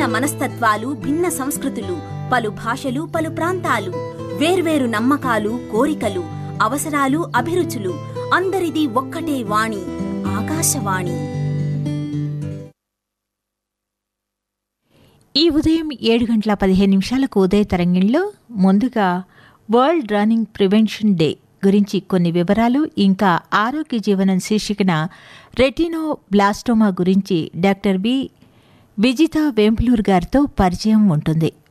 మనస్తత్వాలు భిన్న సంస్కృతులు పలు భాషలు పలు ప్రాంతాలు వేర్వేరు నమ్మకాలు కోరికలు అవసరాలు అభిరుచులు అందరిది ఒక్కటే వాణి ఆకాశవాణి ఈ ఉదయం ఏడు గంటల పదిహేను నిమిషాలకు ఉదయ తరంగిణిలో ముందుగా వరల్డ్ రన్నింగ్ ప్రివెన్షన్ డే గురించి కొన్ని వివరాలు ఇంకా ఆరోగ్య జీవనం శీర్షికన రెటినో బ్లాస్టోమా గురించి డాక్టర్ బి విజిత వేంపులూరు గారితో పరిచయం ఉంటుంది